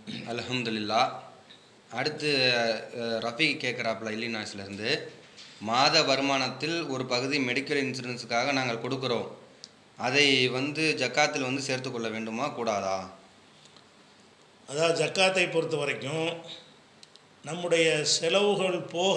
அல்ஹம்துலில்லா அடுத்து அஹ், ரஃபீக் கேட்குறாப்புல இல்லினாஸ்லேருந்து மாத வருமானத்தில் ஒரு பகுதி மெடிக்கல் இன்சூரன்ஸுக்காக நாங்கள் கொடுக்குறோம் அதை வந்து ஜக்காத்தில் வந்து சேர்த்துக்கொள்ள வேண்டுமா கூடாதா அதாவது ஜக்காத்தை பொறுத்த வரைக்கும் நம்முடைய செலவுகள் போக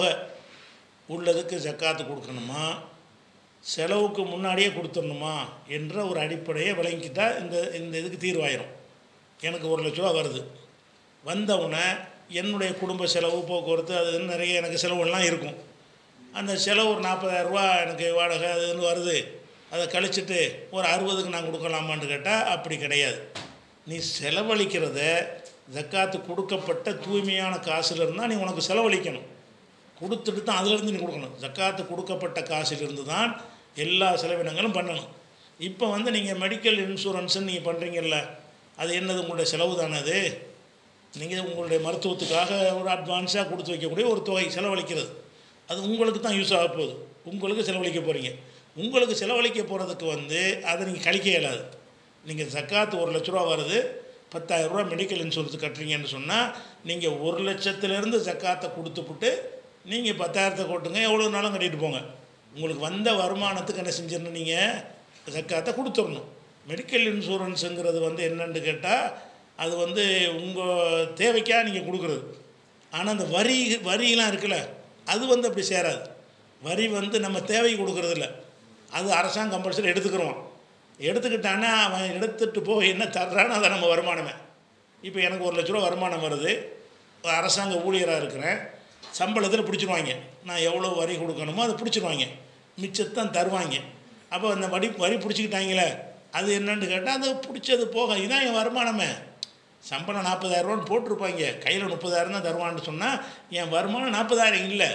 உள்ளதுக்கு ஜக்காத்து கொடுக்கணுமா செலவுக்கு முன்னாடியே கொடுத்துடணுமா என்ற ஒரு அடிப்படையை விளங்கிக்கிட்டா இந்த இந்த இதுக்கு தீர்வாயிரும் எனக்கு ஒரு லட்ச ரூபா வருது வந்தவுடனே என்னுடைய குடும்ப செலவு போக்குவரத்து அது இதுன்னு நிறைய எனக்கு செலவுகள்லாம் இருக்கும் அந்த செலவு ஒரு நாற்பதாயிரம் ரூபா எனக்கு வாடகை அது இதுன்னு வருது அதை கழிச்சிட்டு ஒரு அறுபதுக்கு நான் கொடுக்கலாமான்னு கேட்டால் அப்படி கிடையாது நீ செலவழிக்கிறத ஜக்காத்து கொடுக்கப்பட்ட தூய்மையான காசுல இருந்தால் நீ உனக்கு செலவழிக்கணும் கொடுத்துட்டு தான் அதிலிருந்து நீ கொடுக்கணும் ஜக்காத்து கொடுக்கப்பட்ட காசிலிருந்து தான் எல்லா செலவினங்களும் பண்ணணும் இப்போ வந்து நீங்கள் மெடிக்கல் இன்சூரன்ஸுன்னு நீங்கள் பண்ணுறீங்கல்ல அது என்னது உங்களுடைய செலவு தானே அது நீங்கள் உங்களுடைய மருத்துவத்துக்காக ஒரு அட்வான்ஸாக கொடுத்து வைக்கக்கூடிய ஒரு தொகை செலவழிக்கிறது அது உங்களுக்கு தான் யூஸ் ஆக போகுது உங்களுக்கு செலவழிக்க போகிறீங்க உங்களுக்கு செலவழிக்க போகிறதுக்கு வந்து அதை நீங்கள் கழிக்க இயலாது நீங்கள் ஜக்காத்து ஒரு லட்ச ரூபா வருது பத்தாயிரம் ரூபா மெடிக்கல் இன்சூரன்ஸ் கட்டுறீங்கன்னு சொன்னால் நீங்கள் ஒரு லட்சத்துலேருந்து ஜக்காத்தை கொடுத்துப்புட்டு நீங்கள் பத்தாயிரத்தை கொட்டுங்க எவ்வளோ நாளும் கட்டிட்டு போங்க உங்களுக்கு வந்த வருமானத்துக்கு என்ன செஞ்சிடணும் நீங்கள் ஜக்காத்தை கொடுத்துடணும் மெடிக்கல் இன்சூரன்ஸுங்கிறது வந்து என்னன்னு கேட்டால் அது வந்து உங்கள் தேவைக்காக நீங்கள் கொடுக்குறது ஆனால் அந்த வரி வரியெலாம் இருக்குல்ல அது வந்து அப்படி சேராது வரி வந்து நம்ம தேவைக்கு கொடுக்கறதில்ல அது அரசாங்கம் கம்பல்சரி எடுத்துக்கிறோம் எடுத்துக்கிட்டான்னா அவன் எடுத்துட்டு போய் என்ன தர்றான்னு அதை நம்ம வருமானமே இப்போ எனக்கு ஒரு லட்ச ரூபா வருமானம் வருது அரசாங்க ஊழியராக இருக்கிறேன் சம்பளத்தில் பிடிச்சிருவாங்க நான் எவ்வளோ வரி கொடுக்கணுமோ அதை பிடிச்சிருவாங்க மிச்சத்தான் தருவாங்க அப்போ அந்த வரி வரி பிடிச்சிக்கிட்டாங்களே அது என்னன்னு கேட்டால் அது பிடிச்சது போக இதான் என் வருமானமே சம்பளம் நாற்பதாயிரரூவான்னு போட்டிருப்பாங்க கையில் முப்பதாயிரம் தான் தருவான்னு சொன்னால் என் வருமானம் நாற்பதாயிரம் இல்லை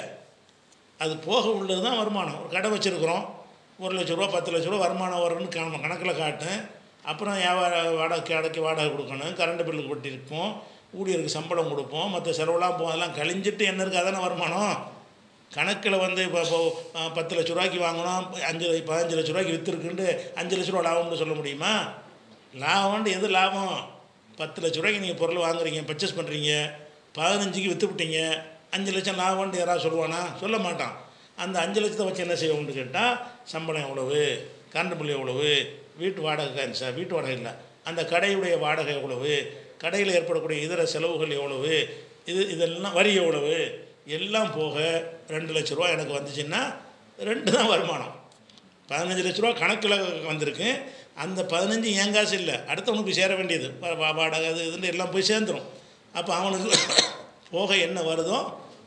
அது போக உள்ளது தான் வருமானம் ஒரு கடை வச்சுருக்குறோம் ஒரு லட்ச ரூபா பத்து லட்ச ரூபா வருமானம் வரும்னு கண கணக்கில் காட்டும் அப்புறம் வியாபார வாடகை அடைக்க வாடகை கொடுக்கணும் கரண்ட் பில்லுக்கு கொட்டியிருப்போம் ஊழியருக்கு சம்பளம் கொடுப்போம் மற்ற செலவுலாம் போ அதெல்லாம் கழிஞ்சிட்டு என்ன இருக்குது அதானே வருமானம் கணக்கில் வந்து இப்போ இப்போ அஹ், பத்து லட்ச ரூபாய்க்கு வாங்கினோம் அஞ்சு பதினஞ்சு லட்ச ரூபாய்க்கு விற்றுருக்குன்ட்டு அஞ்சு லட்ச ரூபா லாபம்னு சொல்ல முடியுமா லாபம்ன்ட்டு எது லாபம் பத்து லட்ச ரூபாய்க்கு நீங்கள் பொருள் வாங்குறீங்க பர்ச்சேஸ் பண்ணுறீங்க பதினஞ்சுக்கு விற்றுப்பிட்டீங்க அஞ்சு லட்சம் லாபம்ன்ட்டு யாராவது சொல்லுவானா சொல்ல மாட்டான் அந்த அஞ்சு லட்சத்தை வச்சு என்ன செய்வோம்னு கேட்டால் சம்பளம் எவ்வளவு கரண்ட் பில் எவ்வளவு வீட்டு வாடகை சார் வீட்டு வாடகை இல்லை அந்த கடையுடைய வாடகை எவ்வளவு கடையில் ஏற்படக்கூடிய இதர செலவுகள் எவ்வளவு இது இதெல்லாம் வரி எவ்வளவு எல்லாம் போக ரெண்டு லட்ச ரூபா எனக்கு வந்துச்சுன்னா ரெண்டு தான் வருமானம் பதினஞ்சு லட்ச ரூபா கணக்கில் வந்திருக்கு அந்த பதினஞ்சு என் காசு இல்லை அடுத்தவனுக்கு சேர வேண்டியது வா- வா- வாடகை அது இதுன்னு எல்லாம் போய் சேர்ந்துடும் அப்போ அவனுக்கு போக என்ன வருதோ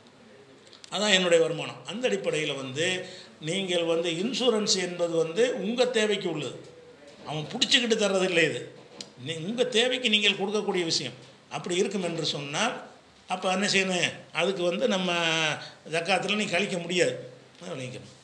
அதான் என்னுடைய வருமானம் அந்த அடிப்படையில் வந்து நீங்கள் வந்து இன்சூரன்ஸ் என்பது வந்து உங்கள் தேவைக்கு உள்ளது அவன் பிடிச்சிக்கிட்டு தர்றது இல்லை இது நீ உங்கள் தேவைக்கு நீங்கள் கொடுக்கக்கூடிய விஷயம் அப்படி இருக்கும் என்று சொன்னால் அப்போ என்ன செய்யணும் அதுக்கு வந்து நம்ம ஜக்காத்தில் நீ கழிக்க முடியாது விளைவிக்கணும்